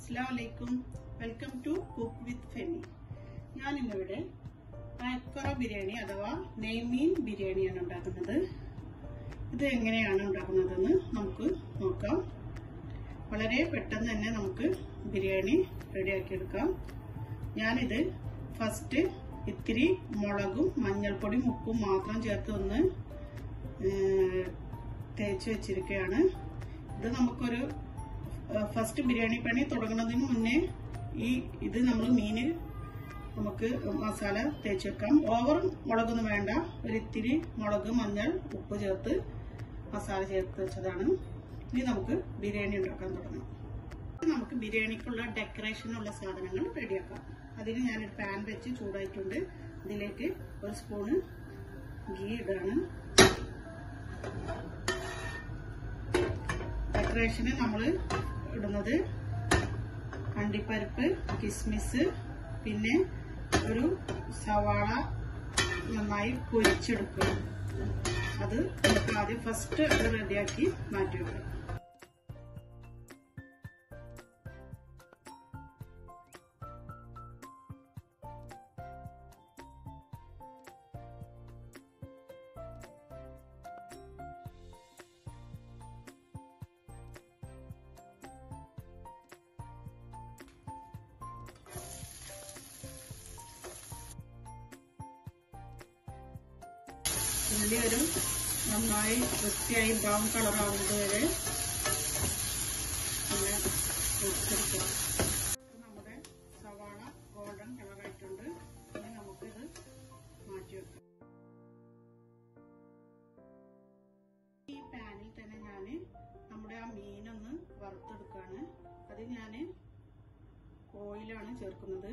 അസ്സാം വലൈക്കും welcome to cook with Femi ഞാൻ ഇന്നിവിടെ അയക്കുറ ബിരിയാണി അഥവാ നെയ്മീൻ ബിരിയാണിയാണ് ഉണ്ടാക്കുന്നത് ഇത് എങ്ങനെയാണ് ഉണ്ടാക്കുന്നതെന്ന് നമുക്ക് നോക്കാം വളരെ പെട്ടെന്ന് തന്നെ നമുക്ക് ബിരിയാണി റെഡിയാക്കി എടുക്കാം ഞാനിത് ഫസ്റ്റ് ഇത്തിരി മുളകും മഞ്ഞൾപ്പൊടിയും ഉപ്പും മാത്രം ചേർത്ത് ഒന്ന് തേച്ച് വെച്ചിരിക്കുകയാണ് ഇത് നമുക്കൊരു ഫസ്റ്റ് ബിരിയാണി പണി തുടങ്ങുന്നതിന് മുന്നേ ഈ ഇത് നമ്മൾ മീന് നമുക്ക് മസാല തേച്ച് വെക്കാം ഓവർ മുളകൊന്നും വേണ്ട ഒരു ഇത്തിരി മുളക് മഞ്ഞൾ ഉപ്പ് ചേർത്ത് മസാല ചേർത്ത് വെച്ചതാണ് ഇനി നമുക്ക് ബിരിയാണി ഉണ്ടാക്കാൻ തുടങ്ങാം നമുക്ക് ബിരിയാണിക്കുള്ള ഡെക്കറേഷനുള്ള സാധനങ്ങൾ റെഡിയാക്കാം അതിന് ഞാനൊരു പാൻ വെച്ച് ചൂടായിട്ടുണ്ട് ഇതിലേക്ക് ഒരു സ്പൂണ് ഗീ ഇടാണ് ഡെക്കറേഷന് നമ്മൾ ഇടുന്നത് അണ്ടിപ്പരിപ്പ് കിസ്മിസ് പിന്നെ ഒരു സവാള നന്നായി പൊരിച്ചെടുക്കുക അത് നമുക്ക് ആദ്യം ഫസ്റ്റ് അത് റെഡിയാക്കി മാറ്റി വെക്കാം ഉള്ളി ഒരു നന്നായി വൃത്തിയായി ബ്രൗൺ കളർ ആവുന്നത് വരെ നല്ല പൊരിച്ചെടുക്കുക നമ്മുടെ സവാള ഗോൾഡൻ കളറായിട്ടുണ്ട് ഇനി നമുക്കിത് മാറ്റി വെക്കാം ഈ പാനിൽ തന്നെ ഞാൻ നമ്മുടെ ആ മീനൊന്ന് വറുത്തെടുക്കുകയാണ് അത് ഞാൻ ഓയിലാണ് ചേർക്കുന്നത്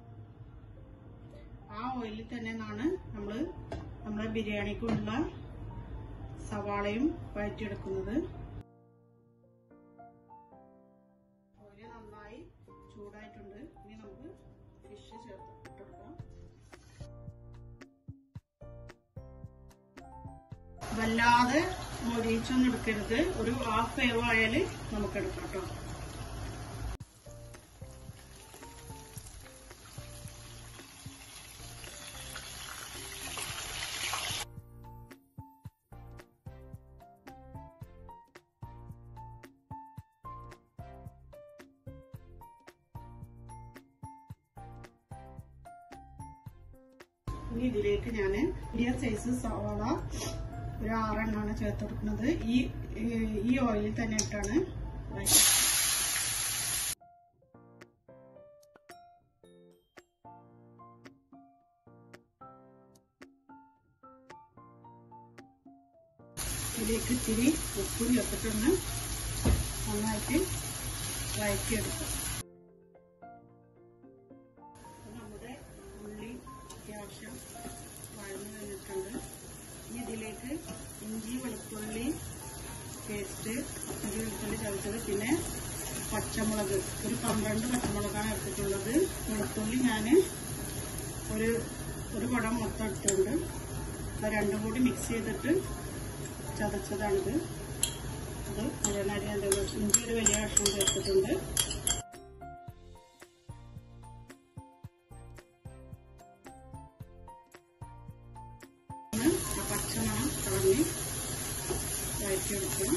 ആ ഓയിലിൽ തന്നെ നിന്നാണ് നമ്മൾ നമ്മുടെ ബിരിയാണിക്കുള്ള സവാളയും വഴറ്റിയെടുക്കുന്നത് ഓയില് നന്നായി ചൂടായിട്ടുണ്ട് ഇനി നമുക്ക് ഫിഷ് ചേർത്തെടുക്കാം വല്ലാതെ മൊരിച്ചൊന്നും എടുക്കരുത് ഒരു ഹാഫ് വേവ് ആയാൽ നമുക്ക് എടുക്കാം കേട്ടോ ഇനി ഇതിലേക്ക് ഞാൻ മീഡിയം സൈസ് സവാള ഒരു ആറെണ്ണാണ് ചേർത്തെടുക്കുന്നത് ഈ ഈ ഓയിലിൽ തന്നെ ഇട്ടാണ് ഇതിലേക്ക് ഇത്തിരി ഉപ്പ് ചേർത്തിട്ടൊന്ന് നന്നായിട്ട് വഴറ്റിയെടുക്കാം നമ്മുടെ ഉള്ളി അത്യാവശ്യം വഴന്നു കഴിഞ്ഞിട്ടുണ്ട് ഇനി ഇതിലേക്ക് ഇഞ്ചി വെളുത്തുള്ളി പേസ്റ്റ് ഇഞ്ചി വെളുത്തുള്ളി ചതച്ചത് പിന്നെ പച്ചമുളക് ഒരു പന്ത്രണ്ട് പച്ചമുളകാണ് എടുത്തിട്ടുള്ളത് വെളുത്തുള്ളി ഞാൻ ഒരു ഒരു കുടം മൊത്തം എടുത്തിട്ടുണ്ട് അത് രണ്ടും കൂടി മിക്സ് ചെയ്തിട്ട് ചതച്ചതാണിത് അത് മുഴുവനായിട്ട് ഞാൻ ഇഞ്ചി ഒരു വലിയ കഷ്ണം ചേർത്തിട്ടുണ്ട് പച്ചമണം കളഞ്ഞ് വഴറ്റിയെടുക്കണം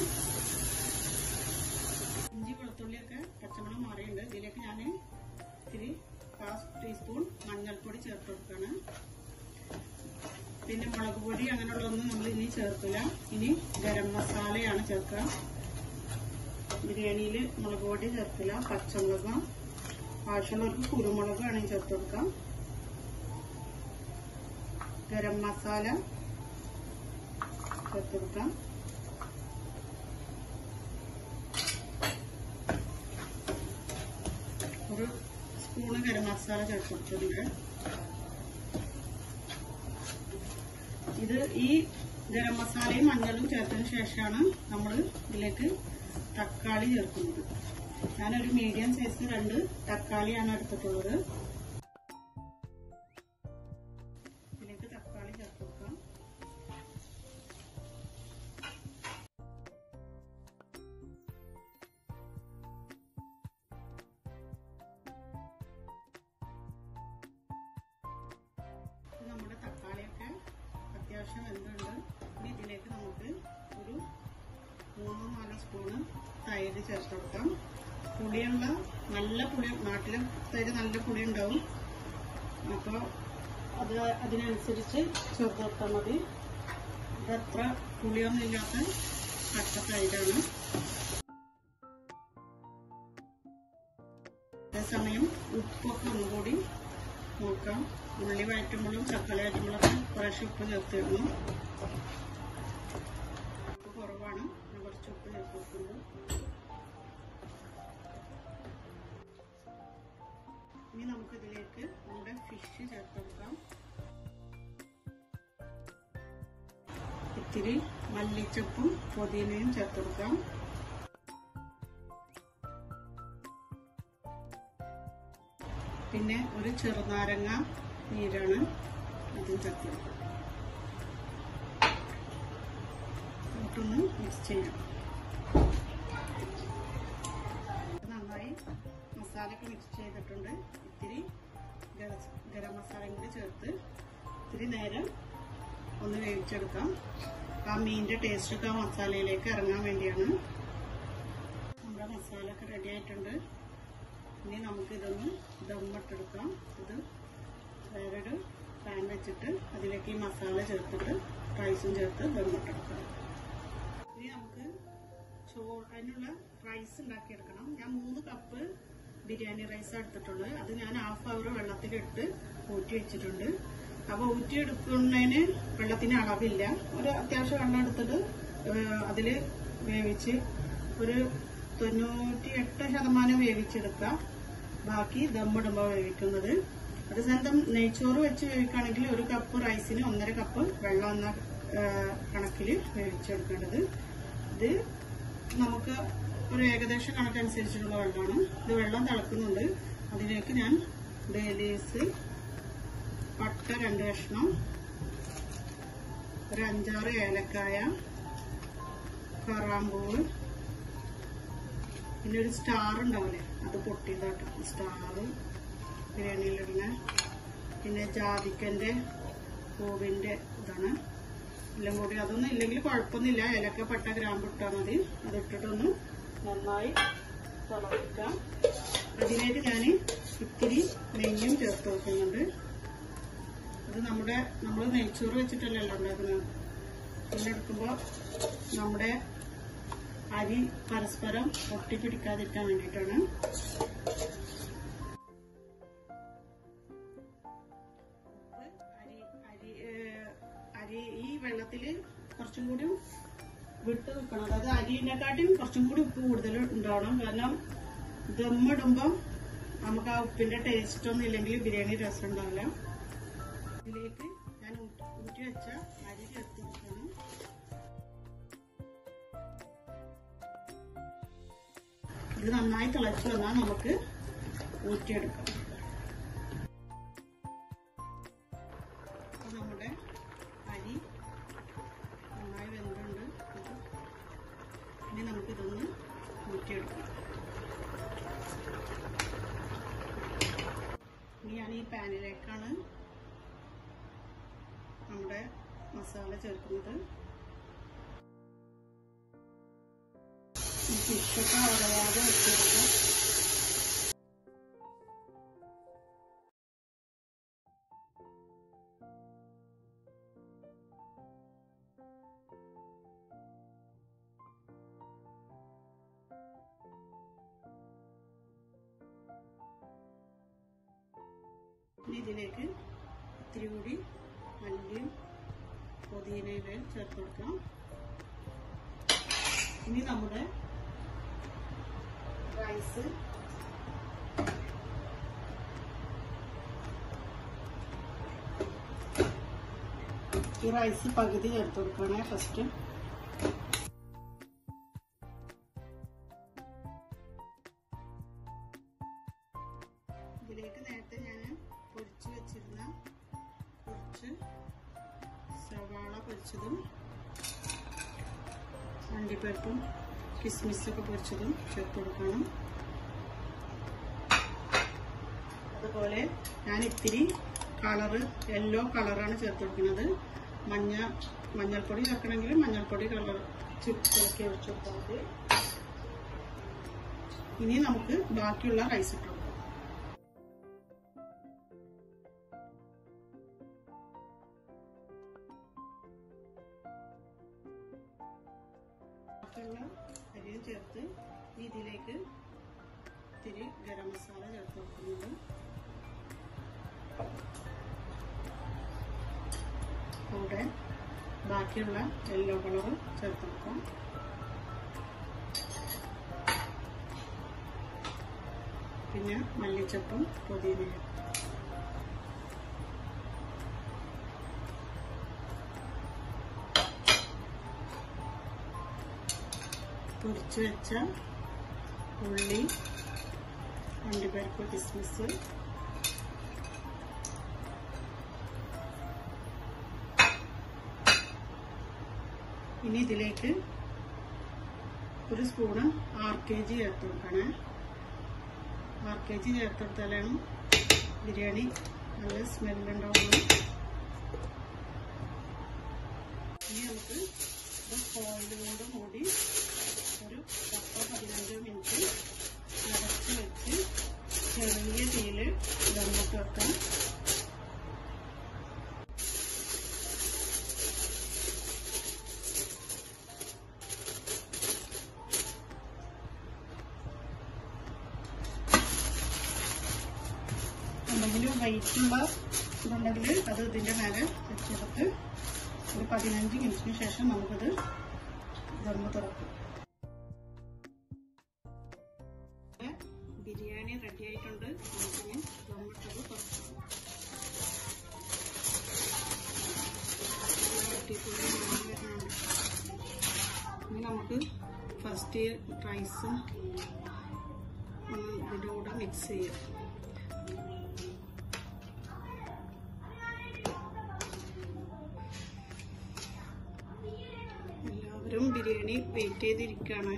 ഇഞ്ചി വെളുത്തുള്ളിയൊക്കെ പച്ചമണം മാറിയുണ്ട് ഇതിലേക്ക് ഞാൻ ഇത്തിരി ഹാഫ് ടീസ്പൂൺ മഞ്ഞൾപ്പൊടി ചേർത്ത് കൊടുക്കുകയാണ് പിന്നെ മുളക് പൊടി അങ്ങനെയുള്ളതൊന്നും നമ്മൾ ഇനി ചേർക്കില്ല ഇനി ഗരം മസാലയാണ് ചേർക്കുക ബിരിയാണിയിൽ മുളക് പൊടി ചേർക്കില്ല പച്ചമുളക് ആവശ്യമുള്ളവർക്ക് കുരുമുളക് വേണമെങ്കിൽ ചേർത്ത് കൊടുക്കാം ഗരം മസാല ചേർത്തെടുക്കാം ഒരു സ്പൂണ് ഗരം മസാല ചേർത്തെടുത്തിട്ടുണ്ട് ഇത് ഈ ഗരം മസാലയും മഞ്ഞളും ചേർത്തതിന് ശേഷമാണ് നമ്മൾ ഇതിലേക്ക് തക്കാളി ചേർക്കുന്നത് ഞാനൊരു മീഡിയം സൈസ് രണ്ട് തക്കാളിയാണ് എടുത്തിട്ടുള്ളത് ഇതിലേക്ക് തക്കാളി ചേർത്ത് കൊടുക്കാം അത്യാവശ്യം എന്തുണ്ട് ഇനി ഇതിലേക്ക് നമുക്ക് ഒരു മൂന്നോ നാലോ സ്പൂണ് തൈര് ചേർത്ത് കൊടുക്കാം പുളിയുള്ള നല്ല പുളി നാട്ടിലെ തൈര് നല്ല പുളി ഉണ്ടാവും അപ്പോൾ അത് അതിനനുസരിച്ച് ചേർത്ത് കൊടുത്താൽ മതി ഇതത്ര പുളിയൊന്നും ഇല്ലാത്ത കട്ട തൈരാണ് അതേസമയം ഉപ്പൊക്കെ ഒന്നുകൂടി നോക്കാം ഉള്ളി വഴറ്റുമ്പോഴും തക്കാളി വഴറ്റുമ്പോഴൊക്കെ കുറേശ്ശെ ഉപ്പ് ചേർത്തിരുന്നു ഉപ്പ് കുറവാണ് ഞാൻ കുറച്ച് ഉപ്പ് ചേർത്ത് കൊടുക്കുന്നു ഇനി നമുക്ക് ഇതിലേക്ക് നമ്മുടെ ഫിഷ് ചേർത്ത് കൊടുക്കാം ഇത്തിരി മല്ലിച്ചപ്പും പുതിനയും ചേർത്ത് കൊടുക്കാം പിന്നെ ഒരു ചെറുനാരങ്ങ നീരാണ് അതും ചേർത്ത് കൊടുക്കുക എന്നിട്ടൊന്ന് മിക്സ് ചെയ്യാം നന്നായി മസാലയൊക്കെ മിക്സ് ചെയ്തിട്ടുണ്ട് ഇത്തിരി ഗര- ഗരം മസാലയും കൂടി ചേർത്ത് ഇത്തിരി നേരം ഒന്ന് വേവിച്ചെടുക്കാം ആ മീനിന്റെ ടേസ്റ്റ് ഒക്കെ ആ മസാലയിലേക്ക് ഇറങ്ങാൻ വേണ്ടിയാണ് നമ്മുടെ മസാല ഒക്കെ റെഡി ആയിട്ടുണ്ട് ഇനി നമുക്ക് ഇതൊന്ന് ദമ്മിട്ടെടുക്കാം ഇത് വേറൊരു പാൻ വെച്ചിട്ട് അതിലേക്ക് ഈ മസാല ചേർത്തിട്ട് റൈസും ചേർത്ത് ദമ്മിട്ടെടുക്കാം ഇനി നമുക്ക് ചോറ് അതിനുള്ള റൈസ് ഉണ്ടാക്കിയെടുക്കണം ഞാൻ മൂന്ന് കപ്പ് ബിരിയാണി റൈസ് എടുത്തിട്ടുള്ളത് അത് ഞാൻ ഹാഫ് അവർ വെള്ളത്തിലിട്ട് ഊറ്റി വെച്ചിട്ടുണ്ട് അപ്പൊ ഊറ്റിയെടുക്കുന്നതിന് വെള്ളത്തിന് അളവില്ല ഒരു അത്യാവശ്യം വെള്ളം എടുത്തിട്ട് ഏഹ്, അതില് വേവിച്ച് ഒരു തൊണ്ണൂറ്റി എട്ട് ശതമാനം വേവിച്ചെടുക്കുക ബാക്കി ദമ്മിടുമ്പോൾ വേവിക്കുന്നത് അത് സ്വന്തം നെയ്ച്ചോറ് വെച്ച് വേവിക്കുകയാണെങ്കിൽ ഒരു കപ്പ് റൈസിന് ഒന്നര കപ്പ് വെള്ളം എന്ന കണക്കിൽ വേവിച്ചെടുക്കേണ്ടത് ഇത് നമുക്ക് ഒരു ഏകദേശം കണക്കനുസരിച്ചുള്ള വെള്ളമാണ് ഇത് വെള്ളം തിളക്കുന്നുണ്ട് അതിലേക്ക് ഞാൻ ഡേലീസ് പട്ട രണ്ട് കഷ്ണം ഒരു അഞ്ചാറ് ഏലക്കായ കറാമ്പൂവ് പിന്നെ ഒരു സ്റ്റാർ ഉണ്ടാവില്ലേ അത് പൊട്ടിയതാട്ടോ സ്റ്റാർ ബിരിയാണിയിലിടുന്ന പിന്നെ ജാതിക്കന്റെ പൂവിന്റെ ഇതാണ് എല്ലാം കൂടി അതൊന്നും ഇല്ലെങ്കിൽ കുഴപ്പമൊന്നുമില്ല ഏലക്ക പട്ട ഗ്രാമ്പ് ഇട്ടാൽ മതി അതിട്ടിട്ടൊന്ന് നന്നായി തിളപ്പിക്കാം അതിലേക്ക് ഞാൻ ഇത്തിരി നെയ്യും ചേർത്ത് കൊടുക്കുന്നുണ്ട് അത് നമ്മുടെ നമ്മൾ നെയ്ച്ചോറ് വെച്ചിട്ടല്ലല്ലോ ഉണ്ടാക്കുന്നത് ഇതിലെടുക്കുമ്പോൾ നമ്മുടെ അരി പരസ്പരം ഒട്ടിപ്പിടിക്കാതിരിക്കാൻ വേണ്ടിയിട്ടാണ് ഉപ്പ് അരി അരി ഏഹ്, അരി ഈ വെള്ളത്തില് കുറച്ചും കൂടി വിട്ട് നിൽക്കണം അതായത് അരിനെക്കാട്ടിയും കുറച്ചും കൂടി ഉപ്പ് കൂടുതൽ ഉണ്ടാവണം കാരണം ദമ്മിടുമ്പം നമുക്ക് ആ ഉപ്പിന്റെ ടേസ്റ്റ് ഒന്നും ഇല്ലെങ്കിൽ ബിരിയാണി രസം ഉണ്ടാവില്ല ഇതിലേക്ക് ഞാൻ ഊറ്റി ഊറ്റി വെച്ച അരി ചേർത്ത് കൊടുക്കണം ഇത് നന്നായി തിളച്ചു വന്നാൽ നമുക്ക് ഊറ്റിയെടുക്കാം അപ്പൊ നമ്മുടെ അരി നന്നായി വെന്തുണ്ട് ഇത് ഇനി നമുക്കിതൊന്ന് ഊറ്റിയെടുക്കാം ഇനി ഞാൻ ഈ പാനിലേക്കാണ് നമ്മുടെ മസാല ചേർക്കുന്നത് ഈ ഫിഷൊക്കെ ഉടയാതെ വെച്ചെടുക്കാം ഇനി ഇതിലേക്ക് ഇത്തിരി കൂടി മല്ലിയും പുതിനയിലയും ചേർത്ത് കൊടുക്കാം ഇനി നമ്മുടെ റൈസ് ഈ റൈസ് പകുതി ചേർത്ത് കൊടുക്കണേ ഫസ്റ്റ് ഇതിലേക്ക് നേരത്തെ ഞാൻ പൊരിച്ച് വെച്ചിരുന്ന കുറച്ച് സവാള പൊരിച്ചതും അണ്ടിപ്പരിപ്പും കിസ്മിസൊക്കെ പൊരിച്ചതും ചേർത്ത് കൊടുക്കണം അതുപോലെ ഞാൻ ഇത്തിരി കളറ് യെല്ലോ കളറാണ് ചേർത്ത് കൊടുക്കുന്നത് മഞ്ഞ മഞ്ഞൾപ്പൊടി ചേർക്കണമെങ്കിൽ മഞ്ഞൾപ്പൊടി കളർ ചിലക്കി ഒഴിച്ചു കൊടുത്താൽ മതി ഇനി നമുക്ക് ബാക്കിയുള്ള റൈസ് ഇട്ട് കൊടുക്കാം ബാക്കിയുള്ള അരിയും ചേർത്ത് ഇതിലേക്ക് ഇത്തിരി ഗരം മസാല ചേർത്ത് കൊടുക്കുന്നുണ്ട് കൂടെ ബാക്കിയുള്ള യെല്ലോ കളർ ചേർത്ത് കൊടുക്കാം പിന്നെ മല്ലിച്ചപ്പും പുതിനയും പൊരിച്ചു വെച്ച ഉള്ളി അണ്ടിപ്പരിപ്പ് കിസ്മിസ് ഇനി ഇതിലേക്ക് ഒരു സ്പൂണ് ആർ കെ ജി ചേർത്ത് കൊടുക്കണേ ആർ കെ ജി ചേർത്ത് കൊടുത്താലാണ് ബിരിയാണി നല്ല സ്മെല്ലുണ്ടാവുള്ളൂ ഇനി നമുക്ക് ഇത് ഫോയിൽ കൊണ്ട് മൂടി ഒരു പത്തോ പതിനഞ്ചോ മിനിറ്റ് അടച്ച് വെച്ച് ചെറിയ തീയിൽ ദമ്മിട്ട് വെക്കാം എന്തെങ്കിലും വെയിറ്റുള്ള ഇതുണ്ടെങ്കിൽ അത് ഇതിൻ്റെ മേലെ വെച്ചെടുത്ത് ഒരു പതിനഞ്ച് മിനിറ്റിന് ശേഷം നമുക്കത് ദമ്മ് തുറക്കും ബിരിയാണി റെഡി ആയിട്ടുണ്ട് നമുക്കിനി ദമ്മിട്ടത് തുറക്കാം അടിപൊളി മണം വരുന്നുണ്ട്. ഇനി നമുക്ക് ഫസ്റ്റ് റൈസും ഇതിൻ്റെ കൂടെ മിക്സ് ചെയ്യാം എല്ലാവരും ബിരിയാണി വെയിറ്റ് ചെയ്തിരിക്കുകയാണ്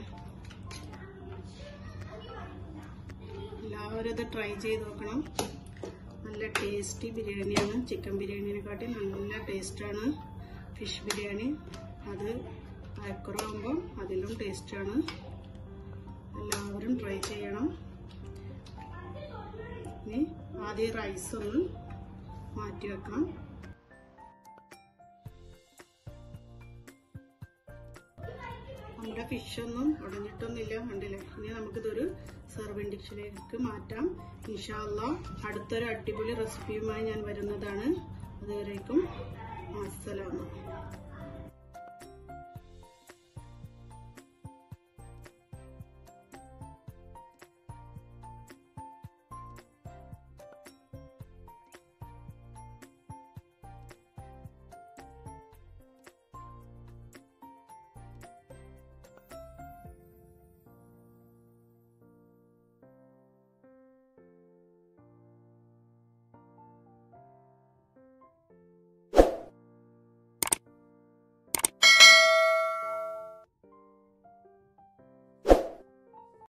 എല്ലാവരും ഇത് ട്രൈ ചെയ്ത് നോക്കണം നല്ല ടേസ്റ്റി ബിരിയാണിയാണ് ചിക്കൻ ബിരിയാണിനെക്കാട്ടി നല്ല ടേസ്റ്റാണ് ഫിഷ് ബിരിയാണി അത് അയക്കുറാകുമ്പോൾ അതിലും ടേസ്റ്റാണ് എല്ലാവരും ട്രൈ ചെയ്യണം ഇനി ആദ്യം റൈസ് ഒന്ന് മാറ്റി വെക്കണം നമ്മുടെ ഫിഷൊന്നും ഉടഞ്ഞിട്ടൊന്നുമില്ല കണ്ടില്ലേ ഇനി നമുക്കിതൊരു സെർവിങ് ഡിഷിലേക്ക് മാറ്റാം ഇൻഷാല്ല അടുത്തൊരു അടിപൊളി റെസിപ്പിയുമായി ഞാൻ വരുന്നതാണ് അതുവരേക്കും അസ്സലാമ